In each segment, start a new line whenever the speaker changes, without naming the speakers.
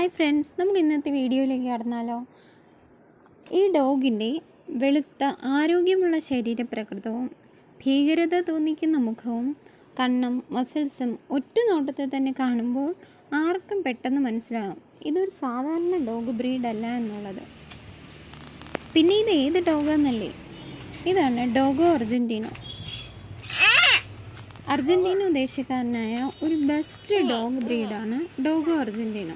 Hi friends നമുക്ക് ഇന്നത്തെ വീഡിയോയിലേക്ക് കടന്നാലോ ഈ ഡോഗിൻ്റെ വെളുത്ത ആരോഗ്യമുള്ള ശരീരപ്രകൃതവും ഭീകരത തോന്നിക്കുന്ന മുഖവും കണ്ണും മസിൽസും ഒറ്റ നോട്ടത്തിൽ തന്നെ കാണുമ്പോൾ ആർക്കും പെട്ടെന്ന് മനസ്സിലാകും ഇതൊരു സാധാരണ ഡോഗ് ബ്രീഡ് അല്ല എന്നുള്ളത് പിന്നെ ഇത് ഏത് ഡോഗാന്നല്ലേ ഇതാണ് ഡോഗോ അർജൻറ്റീനോ അർജൻറ്റീന ദേശക്കാരനായ ഒരു ബെസ്റ്റ് ഡോഗ് ബ്രീഡാണ് ഡോഗോ അർജൻറ്റീനോ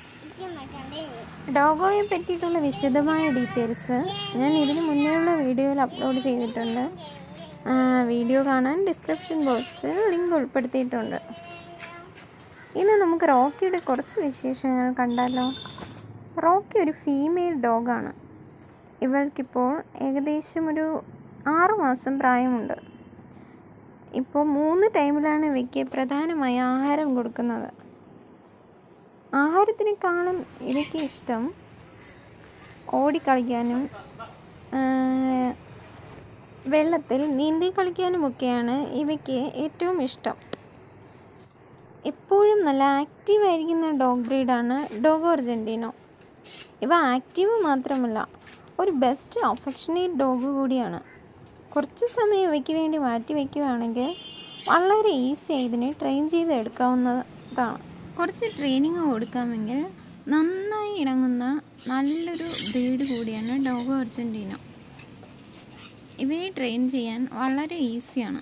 ഡോഗോയെ പറ്റിയിട്ടുള്ള വിശദമായ ഡീറ്റെയിൽസ് ഞാൻ ഇതിന് മുന്നേയുള്ള വീഡിയോയിൽ അപ്ലോഡ് ചെയ്തിട്ടുണ്ട് ആ, വീഡിയോ കാണാൻ ഡിസ്ക്രിപ്ഷൻ ബോക്സിൽ ലിങ്ക് ഉൾപ്പെടുത്തിയിട്ടുണ്ട് ഇന്ന് നമുക്ക് റോക്കിയുടെ കുറച്ച് വിശേഷങ്ങൾ കണ്ടാലോ റോക്കി ഒരു ഫീമെയിൽ ഡോഗാണ് ഇവൾക്കിപ്പോൾ ഏകദേശം ഒരു ആറ് മാസം പ്രായമുണ്ട് ഇപ്പോൾ മൂന്ന് ടൈമിലാണ് ഇവയ്ക്ക് പ്രധാനമായി ആഹാരം കൊടുക്കുന്നത് ആഹാരത്തിനേക്കാളും ഇവയ്ക്ക് ഇഷ്ടം ഓടിക്കളിക്കാനും ആ, വെള്ളത്തിൽ നീന്തി കളിക്കാനുമൊക്കെയാണ് ഇവയ്ക്ക് ഏറ്റവും ഇഷ്ടം എപ്പോഴും നല്ല ആക്റ്റീവ് ആയിരിക്കുന്ന ഡോഗ് ബ്രീഡാണ് ഡോഗോ അർജൻറ്റീനോ ഇവ ആക്റ്റീവ് മാത്രമല്ല ഒരു ബെസ്റ്റ് അഫെക്ഷനേറ്റ് ഡോഗ് കൂടിയാണ് കുറച്ച് സമയം ഇവയ്ക്ക് വേണ്ടി മാറ്റി വയ്ക്കുകയാണെങ്കിൽ വളരെ ഈസിയായി ഇതിനെ ട്രെയിൻ ചെയ്ത് എടുക്കാവുന്നതാണ് കുറച്ച് ട്രെയിനിങ് കൊടുക്കാമെങ്കിൽ നന്നായി ഇണങ്ങുന്ന നല്ലൊരു ബ്രീഡ് കൂടിയാണ് ഡോഗോ അർജൻറ്റീനോ ഇവയെ ട്രെയിൻ ചെയ്യാൻ വളരെ ഈസിയാണ്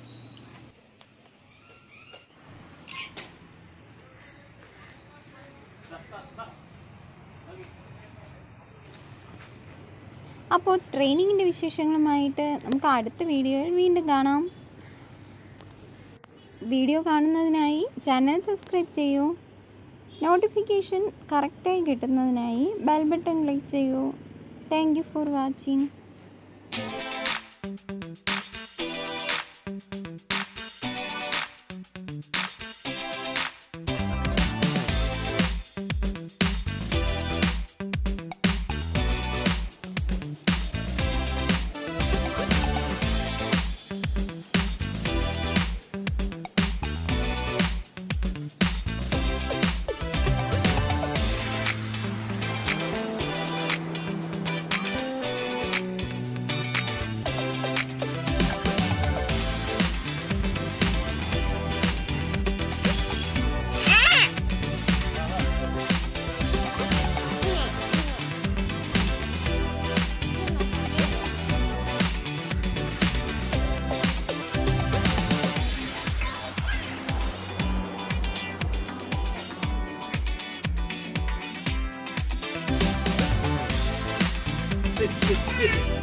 അപ്പോൾ ട്രെയിനിങ്ങിൻ്റെ വിശേഷങ്ങളുമായിട്ട് നമുക്ക് അടുത്ത വീഡിയോയിൽ വീണ്ടും കാണാം വീഡിയോ കാണുന്നതിനായി ചാനൽ സബ്സ്ക്രൈബ് ചെയ്യൂ നോട്ടിഫിക്കേഷൻ കറക്റ്റായി കിട്ടുന്നതിനായി ബെൽ ബട്ടൺ ക്ലിക്ക് ചെയ്യൂ thank you for watching
sit, sit, sit.